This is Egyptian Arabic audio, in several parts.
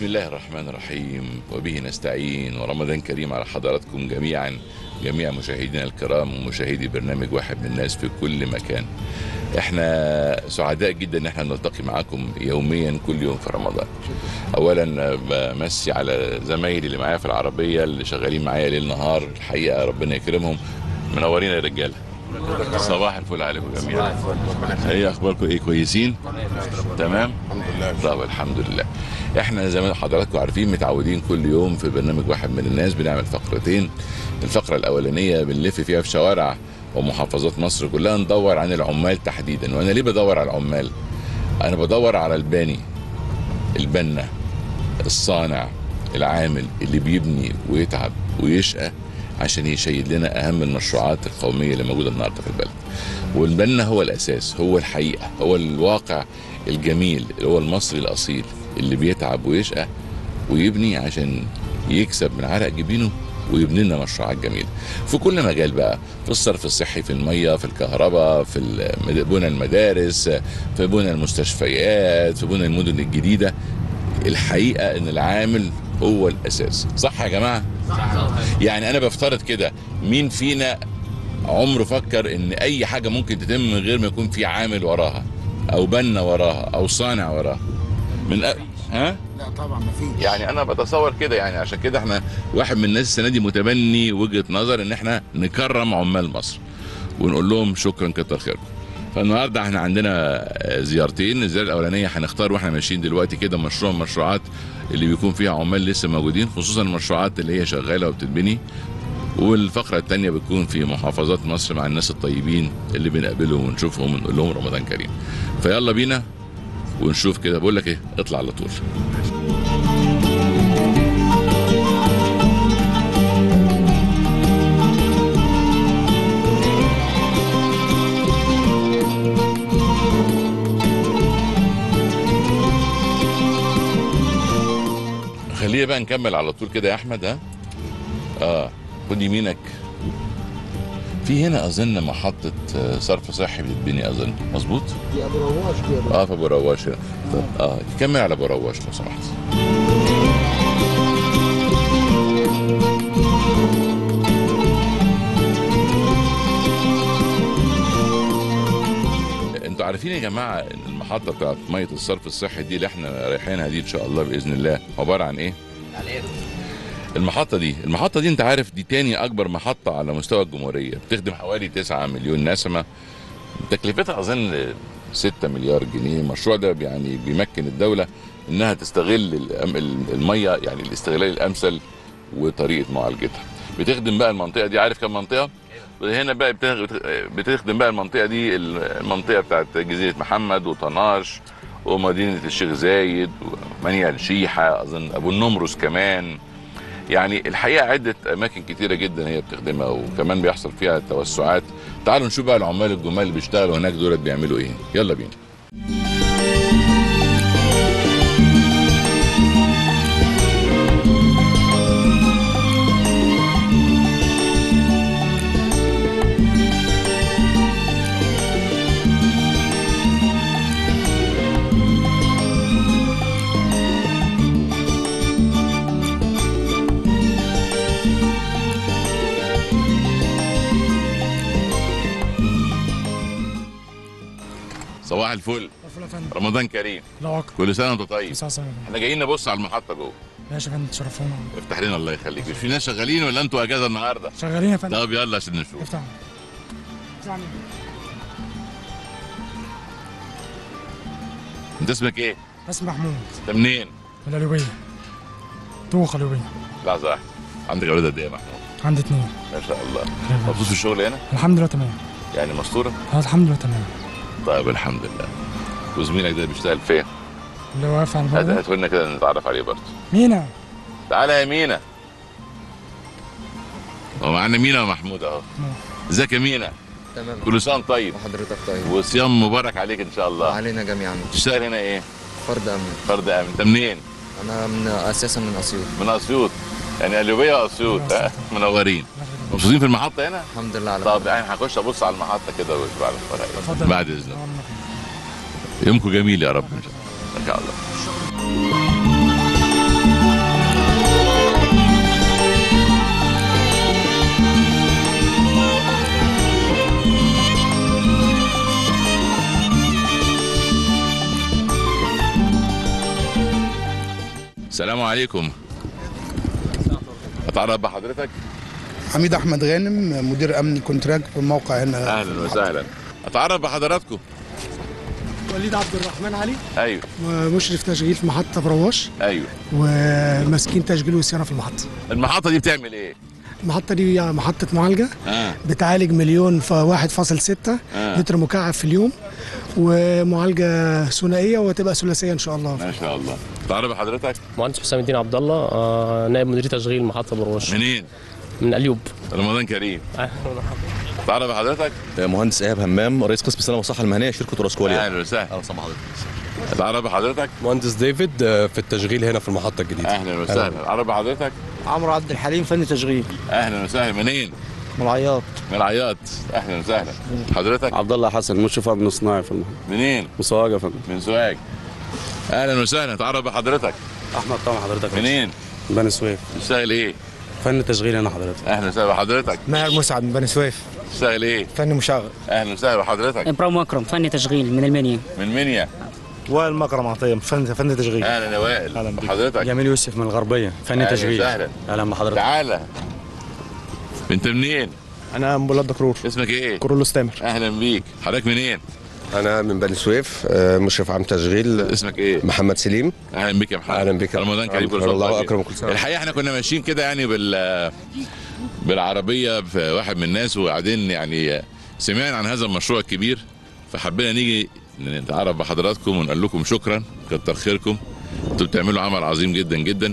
الله الرحمن الرحيم وبه نستعين ورمضان كريم على حضراتكم جميعا جميع مشاهدينا الكرام ومشاهدي برنامج واحد من الناس في كل مكان احنا سعداء جدا ان احنا نلتقي معاكم يوميا كل يوم في رمضان اولا بمسي على زمايلي اللي معايا في العربيه اللي شغالين معايا ليل نهار الحقيقه ربنا يكرمهم منورين يا رجاله صباح الفل عليكم جميعا ايه اخباركم ايه كويسين تمام الحمد لله طب الحمد لله احنا زي ما حضراتكم عارفين متعودين كل يوم في برنامج واحد من الناس بنعمل فقرتين الفقره الاولانيه بنلف فيها في شوارع ومحافظات مصر كلها ندور عن العمال تحديدا وانا ليه بدور على العمال انا بدور على الباني البنا الصانع العامل اللي بيبني ويتعب ويشقى عشان يشيد لنا اهم المشروعات القوميه اللي موجوده النهارده في البلد والبنا هو الاساس هو الحقيقه هو الواقع الجميل اللي هو المصري الاصيل اللي بيتعب ويشقى ويبني عشان يكسب من عرق جبينه ويبني لنا مشروعات جميله في كل مجال بقى في الصرف الصحي في الميه في الكهرباء في المد- بنى المدارس في بنى المستشفيات في بنى المدن الجديده الحقيقه ان العامل هو الاساس صح يا جماعه يعني انا بفترض كده مين فينا عمره فكر ان اي حاجه ممكن تتم من غير ما يكون في عامل وراها او بنا وراها او صانع وراها من أ... ها لا طبعا ما فيش يعني انا بتصور كده يعني عشان كده احنا واحد من الناس السنه دي متبني وجهه نظر ان احنا نكرم عمال مصر ونقول لهم شكرا كتر خيركم فالنهارده احنا عندنا زيارتين الزياره الاولانيه هنختار واحنا ماشيين دلوقتي كده مشروع من المشروعات اللي بيكون فيها عمال لسه موجودين خصوصا المشروعات اللي هي شغاله وبتتبني والفقرة التانية بتكون في محافظات مصر مع الناس الطيبين اللي بنقابلهم ونشوفهم ونقول لهم رمضان كريم فيلا بينا ونشوف كده بقول لك ايه اطلع على طول خلينا بقى نكمل على طول كده يا احمد ها اه خد يمينك في هنا اظن محطه آه، صرف صحي بتتبني اظن مظبوط دي ابو رواش دي ابو اه في ابو رواش هنا طب اه كمل على ابو رواش لو سمحت انتوا عارفين يا جماعه ان المحطه بتاعت ميه الصرف الصحي دي اللي احنا رايحينها دي ان شاء الله باذن الله عباره عن ايه؟ المحطة دي المحطة دي انت عارف دي تاني اكبر محطة على مستوى الجمهورية بتخدم حوالي 9 مليون نسمة تكلفتها اظن 6 مليار جنيه المشروع ده يعني بيمكن الدولة انها تستغل الأم- المية يعني الاستغلال الامثل وطريقة معالجتها بتخدم بقى المنطقة دي عارف كم منطقة؟ هنا بقى بتخ- بتخدم بقى المنطقة دي المنطقة بتاعت جزيرة محمد وطناش ومدينة الشيخ زايد ومنيا الشيحة أظن أبو النمرس كمان يعني الحقيقه عده اماكن كتيره جدا هي بتخدمها وكمان بيحصل فيها توسعات تعالوا نشوف بقى العمال الجمال اللي بيشتغلوا هناك دولت بيعملوا ايه يلا بينا صباح الفل الفل يا فندم رمضان كريم لا اكتر كل سنه وانت طيب تسعة سنة يا فندم احنا جايين نبص على المحطه جوه ماشي يا فندم تشرفونا افتح لنا الله يخليك مش في ناس شغالين ولا انتوا اجازه النهارده شغالين يا فندم طب يلا عشان نشوف افتح افتح لي. انت اسمك ايه اسمي محمود انت منين من القليوبية توخ القليوبية لحظه واحده عندك اولاد قد ايه يا محمود عندي اتنين ما شاء الله مبسوط في الشغل هنا الحمد لله تمام يعني مستوره اه الحمد لله تمام طيب الحمد لله وزميلك ده بيشتغل فين اللي واقف على هات الباب هات لنا كده نتعرف عليه برضه مينا تعالى يا مينا هو معانا مينا ومحمود اهو ازيك يا مينا تمام كل سنه وأنت طيب وحضرتك طيب وصيام مبارك عليك ان شاء الله وعلينا جميعا تشتغل هنا ايه فرد امن فرد امن انت منين انا من اساسا من اسيوط من اسيوط يعني قليوبيه واسيوط ها منورين مبسوطين في المحطه هنا الحمد لله على طب يعني هخش ابص على المحطه كده واشوف على الفرق اتفضل بعد اذنك آه، يومكم جميل يا رب ان شاء الله ان شاء الله عليكم اتعرف بحضرتك حميد احمد غانم مدير امن كونتراك في الموقع هنا اهلا وسهلا اتعرف بحضراتكم وليد عبد الرحمن علي ايوه مشرف تشغيل في محطة برواش ايوه وماسكين تشغيل وصيانة في المحطة المحطه دي بتعمل ايه المحطة دي محطة معالجة اه بتعالج مليون ف 1.6 آه. لتر مكعب في اليوم ومعالجة ثنائية وتبقى ثلاثية إن شاء الله ما شاء الله اتعرف بحضرتك مهندس حسام الدين عبد الله آه، نائب مدير تشغيل محطه بروش منين من اليوب رمضان كريم اتعرف بحضرتك مهندس ايهاب همام رئيس قسم السلامه والصحه المهنيه شركه راسكوليا اهلا وسهلا اهلا وسهلا بحضرتك اتعرف بحضرتك مهندس ديفيد آه، في التشغيل هنا في المحطة الجديدة اهلا وسهلا اتعرف بحضرتك عمرو عبد الحليم فني تشغيل اهلا وسهلا منين من العياط من العياط اهلا وسهلا حضرتك عبد الله حسن مشرف امن صناعي في المحل منين مسواقه يا فندم من سوهاج اهلا وسهلا اتعرف بحضرتك احمد طبعا حضرتك منين بني سويف بتشتغل ايه فن تشغيل هنا حضرتك اهلا وسهلا بحضرتك ماهر مسعد من بني سويف بتشتغل ايه فني مشغل اهلا وسهلا بحضرتك ابراهيم اكرم فني تشغيل من المنيا من منيا وائل مكرم عطيه فن فن تشغيل اهلا يا وائل أهلا بيك. حضرتك جميل يوسف من الغربيه فن أهلا تشغيل وسهلا. اهلا بحضرتك تعالى انت منين انا من بلاد دكرور اسمك ايه كورولوس تامر اهلا بيك حضرتك منين أنا من بني سويف آه، مشرف عام تشغيل اسمك ايه محمد سليم اهلا بك يا محمد أهلا بك. رمضان كريم كل سنه الله وأنت طيب. أكرم كل سنة. الحقيقه احنا كنا ماشيين كده يعني بال بالعربيه في واحد من الناس وقاعدين يعني سمعنا عن هذا المشروع الكبير فحبينا نيجي نتعرف بحضراتكم ونقول لكم شكرا كتر خيركم انتوا بتعملوا عمل عظيم جدا جدا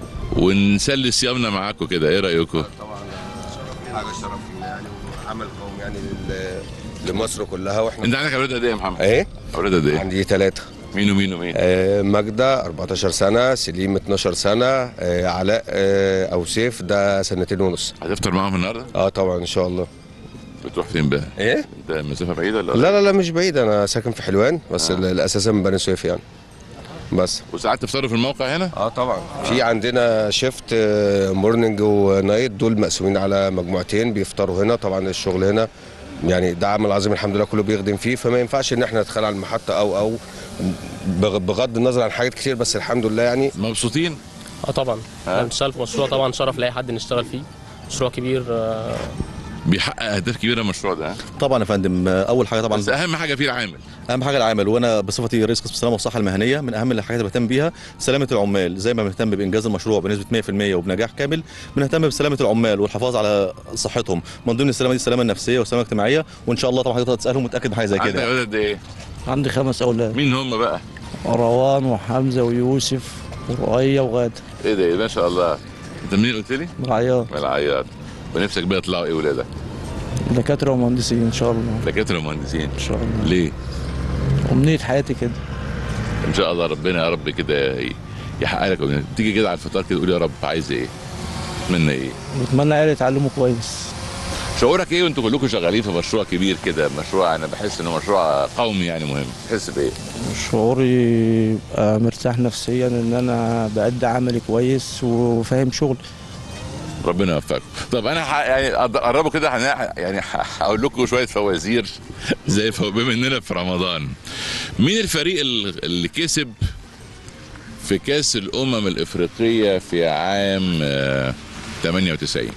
ونسلي صيامنا معاكم كده ايه رايكم؟ طبعا حاجه شرف لينا يعني وعمل قومي يعني لل- لمصر كلها واحنا انت عندك اولاد قد ايه يا محمد؟ ايه اولاد قد ايه؟ عندي ثلاثه مين ومين ومين؟ آه، ماجدة 14 سنة سليم 12 سنة آه، علاء آه، أو سيف ده سنتين ونص هتفطر معاهم النهارده؟ اه طبعا إن شاء الله بتروح فين بقى؟ ايه؟ انت مسافه بعيده ولا لا لا لا مش بعيد أنا ساكن في حلوان بس آه. آه. الأساسا من بني سويف يعني بس وساعات تفطروا في الموقع هنا؟ اه طبعا في عندنا شيفت آه، مورنينج ونايت دول مقسومين على مجموعتين بيفطروا هنا طبعا الشغل هنا يعني ده عمل عظيم الحمد لله كله بيخدم فيه فما ينفعش ان احنا نتخلى عن المحطه او او بغ- بغض النظر عن حاجات كتير بس الحمد لله يعني مبسوطين؟ اه طبعا احنا بنشتغل في مشروع طبعا شرف لاي حد نشتغل فيه مشروع كبير آه، بيحقق اهداف كبيره المشروع ده ها؟ طبعا يا فندم آه، اول حاجه طبعا بس اهم حاجه فيه العامل اهم حاجه العامل وانا بصفتي رئيس قسم السلامه والصحه المهنيه من اهم الحاجات اللي بهتم بيها سلامه العمال زي ما بنهتم بانجاز المشروع بنسبه 100% وبنجاح كامل بنهتم بسلامه العمال والحفاظ على صحتهم من ضمن السلامه دي السلامه النفسيه والسلامه الاجتماعيه وان شاء الله طبعا حضرتك تسالهم متاكد من حاجه زي عندك كده اولاد قد ايه؟ عندي خمس اولاد مين هم بقى؟ روان وحمزه ويوسف ورؤية وغاده ايه ده إيه ده ما شاء الله انت منين قلت لي؟ من العياط من العياط ونفسك بقى يطلعوا ايه ولادك؟ دكاتره ومهندسين ان شاء الله دكاتره ومهندسين ان شاء الله ليه؟ امنيه حياتي كده ان شاء الله ربنا يا رب كده ي- يحقق لك أمنيتك. تيجي كده على الفطار كده تقول يا رب عايز ايه؟ اتمنى ايه؟ بتمنى عيالي يتعلموا كويس شعورك ايه وانتوا كلكم شغالين في مشروع كبير كده مشروع انا بحس انه مشروع قومي يعني مهم تحس بايه؟ شعوري يبقى مرتاح نفسيا ان انا بأدي عملي كويس وفاهم شغل ربنا يوفقكم طب انا ح... يعني أد- قربوا كده هن... يعني ح- هقول لكم شويه فوازير زي فو... بما اننا في رمضان مين الفريق ال- اللي كسب في كاس الامم الافريقيه في عام آه، 98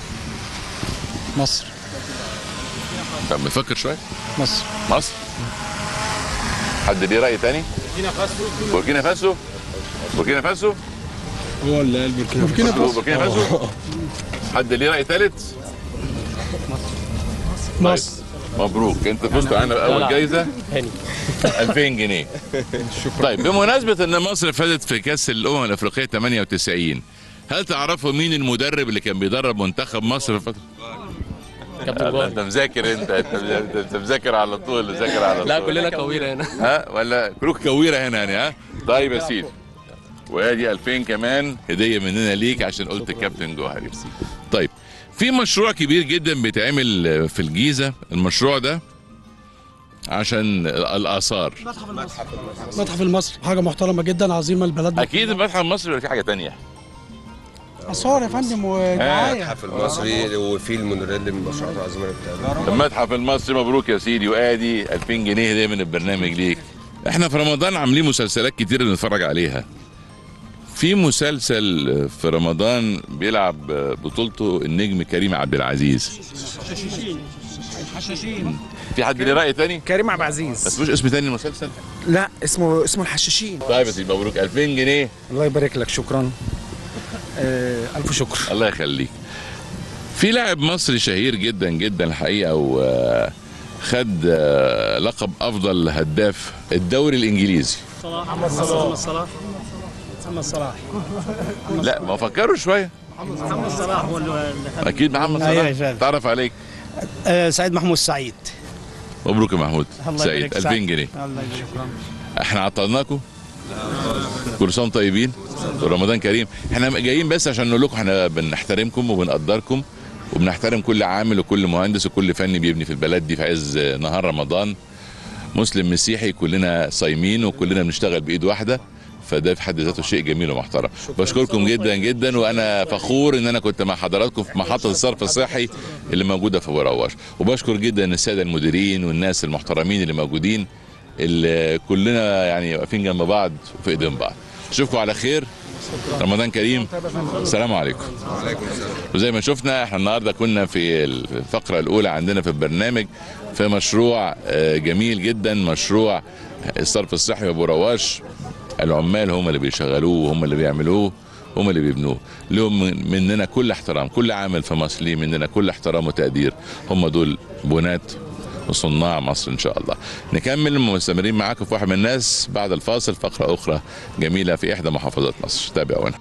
مصر طب نفكر شويه مصر مصر حد ليه راي تاني بوركينا فاسو بوركينا فاسو هو اللي البوركينا بوركينا بوركينا بوركينا فاسو حد ليه راي ثالث مصر مبروك انت فزت معانا لا، باول لا. جايزه هاني 2000 جنيه طيب بمناسبه ان مصر فازت في كاس الامم الافريقيه 98 هل تعرفوا مين المدرب اللي كان بيدرب منتخب مصر في الفتره كابتن انت جوهر مذاكر انت انت انت- انت مذاكر على طول مذاكر على طول لا كلنا كويره هنا ها ولا كلكم كويره هنا يعني ها طيب يا سيدي وادي 2000 كمان هديه مننا ليك عشان قلت الكابتن جوهري طيب في مشروع كبير جدا بيتعمل في الجيزه المشروع ده عشان الاثار متحف المصري حاجة محترمة جدا عظيمة لبلدنا اكيد المتحف المصري ولا في حاجه تانية آثار يا فندم ودعاية المتحف المصري وفي المونوريل من المشروعات العظيمه اللي بتعمل المتحف المصري مبروك يا سيدي وادي 2000 جنيه هديه من البرنامج ليك احنا في رمضان عاملين مسلسلات كتير نتفرج عليها في مسلسل في رمضان بيلعب بطولته النجم كريم عبد العزيز في حد ليه راي تاني كريم عبد العزيز بس مش اسم تاني المسلسل لا اسمه اسمه الحشاشين طيب يا سيدي مبروك 2000 جنيه الله يبارك لك شكرا آه الف شكر الله يخليك في لاعب مصري شهير جدا جدا الحقيقه وخد آه، لقب افضل هداف الدوري الانجليزي محمد صلاح محمد صلاح محمد صلاح لا ما فكروا شويه محمد صلاح هو اللي اكيد محمد أيوة صلاح فعلا. تعرف عليك آه سعيد محمود سعيد مبروك يا محمود الله سعيد يبارك 2000 سعيد. جنيه الله يبارك احنا عطلناكم كل سنه وانتم طيبين ورمضان كريم احنا جايين بس عشان نقول لكم احنا بنحترمكم وبنقدركم وبنحترم كل عامل وكل مهندس وكل فني بيبني في البلد دي في عز نهار رمضان مسلم مسيحي كلنا صايمين وكلنا بنشتغل بايد واحده فده في حد ذاته شيء جميل ومحترم بشكركم جدا جدا وانا فخور ان انا كنت مع حضراتكم في محطه الصرف الصحي اللي موجوده في ابو رواش وبشكر جدا الساده المديرين والناس المحترمين اللي موجودين اللي كلنا يعني واقفين جنب بعض وفي ايدين بعض اشوفكم على خير رمضان كريم السلام عليكم وزي ما شفنا احنا النهارده كنا في الفقره الاولى عندنا في البرنامج في مشروع آه، جميل جدا مشروع الصرف الصحي ابو رواش العمال هم اللي بيشغلوه وهم اللي بيعملوه هم اللي بيبنوه لهم من- مننا كل احترام كل عامل في مصر ليه مننا كل احترام وتقدير هم دول بنات وصناع مصر ان شاء الله نكمل مستمرين معاكم في واحد من الناس بعد الفاصل فقره اخرى جميله في احدى محافظات مصر تابعونا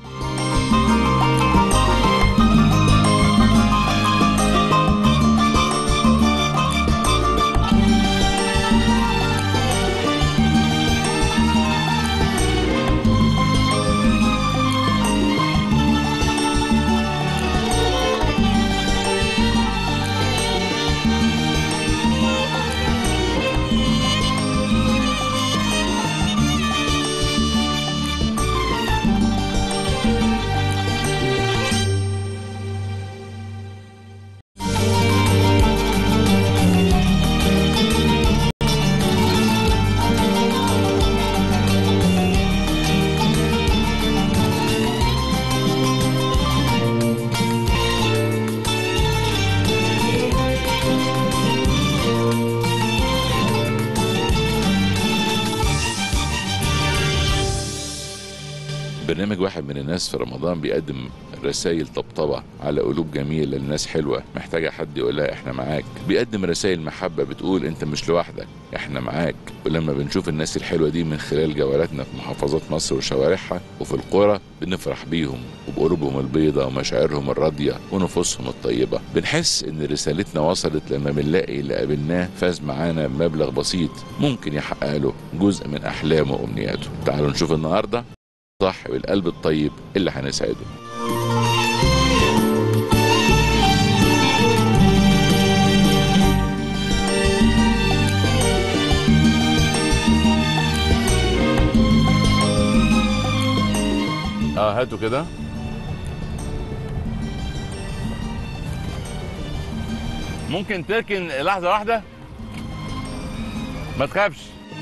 برنامج واحد من الناس في رمضان بيقدم رسائل طبطبة على قلوب جميلة للناس حلوة محتاجة حد يقول لها احنا معاك بيقدم رسائل محبة بتقول انت مش لوحدك احنا معاك ولما بنشوف الناس الحلوة دي من خلال جولاتنا في محافظات مصر وشوارعها وفي القرى بنفرح بيهم وبقلوبهم البيضة ومشاعرهم الراضية ونفوسهم الطيبة بنحس ان رسالتنا وصلت لما بنلاقي اللي قابلناه فاز معانا بمبلغ بسيط ممكن يحقق له جزء من احلامه وامنياته تعالوا نشوف النهارده صح والقلب الطيب اللي هنسعده اه هاتوا كده ممكن تركن لحظة واحدة ما تخافش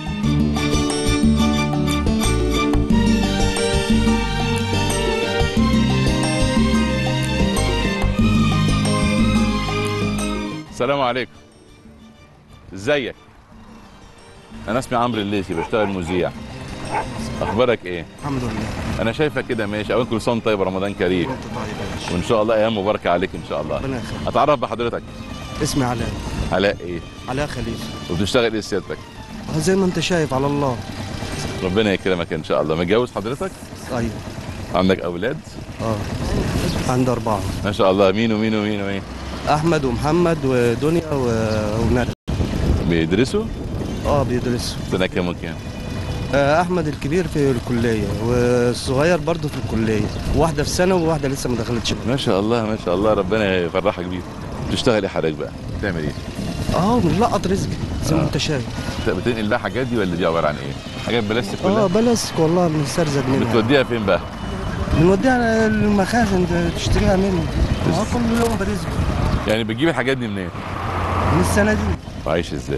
السلام عليكم ازيك انا اسمي عمرو الليثي بشتغل مذيع اخبارك ايه الحمد لله انا شايفك كده ماشي اولا كل سنه وأنت طيب رمضان كريم طيب يا باشا وان شاء الله ايام مباركه عليك ان شاء الله ربنا يخليك اتعرف بحضرتك اسمي علاء علاء ايه علاء خليل وبتشتغل ايه سيادتك زي ما انت شايف على الله ربنا يكرمك ان شاء الله متجوز حضرتك ايوه عندك اولاد اه عندي اربعه ما شاء الله مين ومين ومين ومين احمد ومحمد ودنيا و- وندى بيدرسوا اه بيدرسوا سنه كام وكام آه احمد الكبير في الكليه والصغير برضه في الكليه واحده في سنه وواحده لسه ما دخلتش ما شاء الله ما شاء الله ربنا يفرحك بيهم بتشتغل ايه حضرتك بقى بتعمل ايه اه بنلقط رزق زي ما آه. انت شايف بت- بتنقل بقى حاجات دي ولا دي عباره عن ايه حاجات بلاستيك اه كلها بلاستيك والله بنسترزق منها بتوديها فين بقى بنوديها المخازن تشتريها مني اه كل يوم برزق يعني بتجيب الحاجات دي منين من السنه دي وعايش ازاي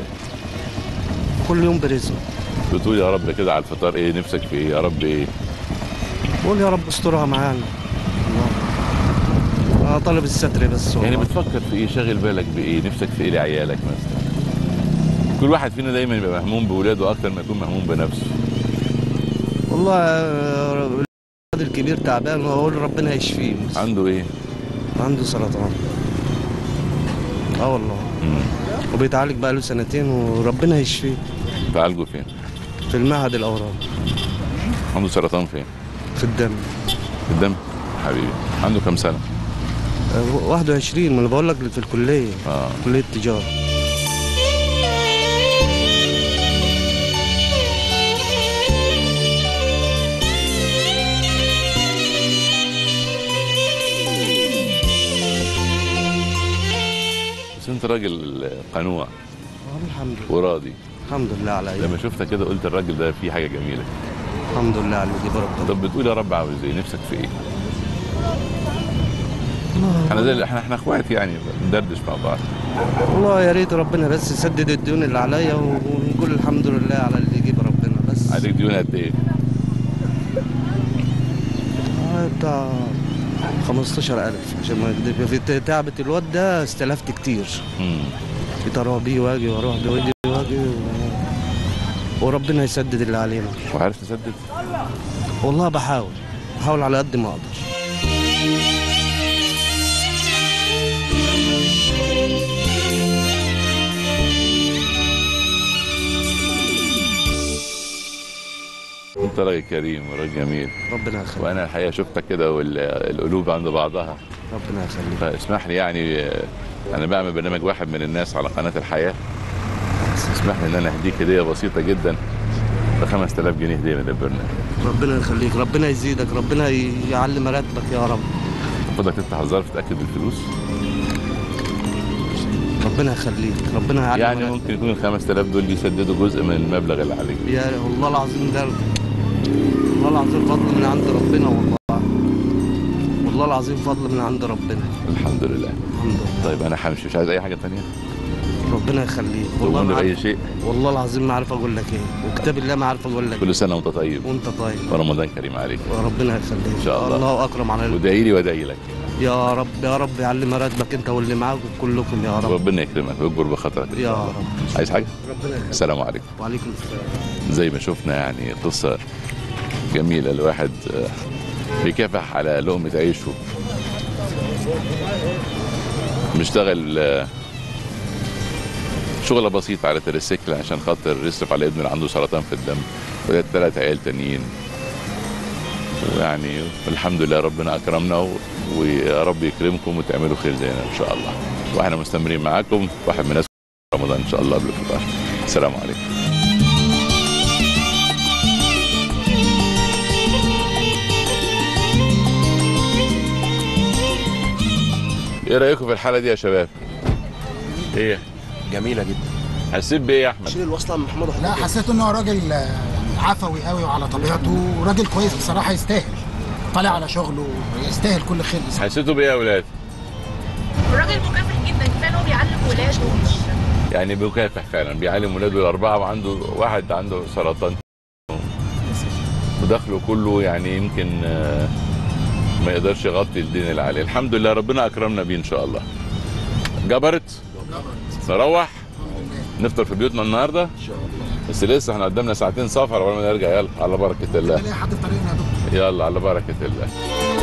كل يوم برزق بتقول يا رب كده على الفطار ايه نفسك في ايه يا رب ايه بقول يا رب استرها معانا الله. انا طالب الستر بس يعني والله. بتفكر في ايه شاغل بالك بايه نفسك في ايه لعيالك مثلا كل واحد فينا دايما يبقى مهموم بولاده اكتر ما يكون مهموم بنفسه والله آه، الولد الكبير تعبان واقول ربنا يشفيه عنده ايه عنده سرطان اه والله وبيتعالج بقى له سنتين وربنا يشفيه تعالجه فين في المعهد الاورام عنده سرطان فين في الدم في الدم حبيبي عنده كام سنه آه، 21 ما انا بقول لك في الكليه اه كليه تجاره بس انت راجل قنوع آه، الحمد لله وراضي الحمد لله على لما ايام شفتك كده قلت الراجل ده فيه حاجه جميله الحمد لله على اللي يجيب ربنا طب بتقول يا رب عاوز ايه نفسك في ايه احنا زي احنا احنا اخوات يعني بندردش مع بعض والله يا ريت ربنا بس يسدد الديون اللي عليا ونقول الحمد لله على اللي يجيب ربنا بس عليك ديون قد ايه آه، بتاع 15000 عشان ما اكذب في تعبة الواد ده استلفت كتير مم. في بيه واجي واروح بيه واجي واجي و... وربنا يسدد اللي علينا وعارف تسدد والله بحاول بحاول على قد ما اقدر انت راجل كريم وراجل جميل ربنا يخليك وانا الحقيقه شفتك كده والقلوب عند بعضها ربنا يخليك فاسمح لي يعني آه، انا بعمل برنامج واحد من الناس على قناه الحياه اسمح لي ان انا اهديك هديه بسيطه جدا ب 5000 جنيه هديه من البرنامج ربنا يخليك ربنا يزيدك ربنا يعلي مراتبك يا رب فضلك تفتح الظرف تتاكد بالفلوس ربنا يخليك ربنا يعلي يعني مراتبك. ممكن يكون ال 5000 دول يسددوا جزء من المبلغ اللي عليك يا والله العظيم ده والله العظيم فضل من عند ربنا والله والله العظيم فضل من عند ربنا الحمد لله الحمد لله طيب انا همشي مش عايز اي حاجه ثانيه ربنا يخليك والله تؤمن ما باي عارف شيء والله العظيم ما عارف اقول لك ايه وكتاب الله ما عارف اقول لك كل سنه وانت طيب وانت طيب ورمضان كريم عليك وربنا يخليك ان شاء الله الله اكرم على وادعي لي وادعي لك يا رب يا رب يعلي مراتبك انت واللي معاك كلكم يا رب ربنا يكرمك ويكبر بخاطرك إن يا شاء الله. رب عايز حاجه ربنا يخليك السلام عليكم وعليكم السلام زي ما شفنا يعني قصة جميلة الواحد آه، بيكافح على لقمة عيشه بيشتغل آه، شغلة بسيطة على تريسيكل عشان خاطر يصرف على ابنه اللي عنده سرطان في الدم وده ثلاث عيال تانيين ويعني الحمد لله ربنا أكرمنا و- ويا رب يكرمكم وتعملوا خير زينا إن شاء الله واحنا مستمرين معاكم واحد من الناس رمضان إن شاء الله قبل الفطار السلام عليكم ايه رايكم في الحاله دي يا شباب ايه جميله جدا حسيت بايه يا احمد شيل الوصله من محمود لا حسيت ان هو راجل آه، عفوي قوي وعلى طبيعته وراجل كويس بصراحه يستاهل طالع على شغله يستاهل كل خير بصراحة. حسيتوا بايه يا اولاد الراجل مكافح جدا كفايه ان هو بيعلم ولاده يعني بيكافح فعلا بيعلم ولاده الاربعه وعنده واحد عنده سرطان ودخله كله يعني يمكن آه، ما يقدرش يغطي الدين اللي عليه الحمد لله ربنا اكرمنا بيه ان شاء الله جبرت نروح نفطر في بيوتنا النهارده بس لسه احنا قدامنا ساعتين سفر قبل ما نرجع يلا على بركه الله الاقي حد في طريقنا يا دكتور يلا على بركه الله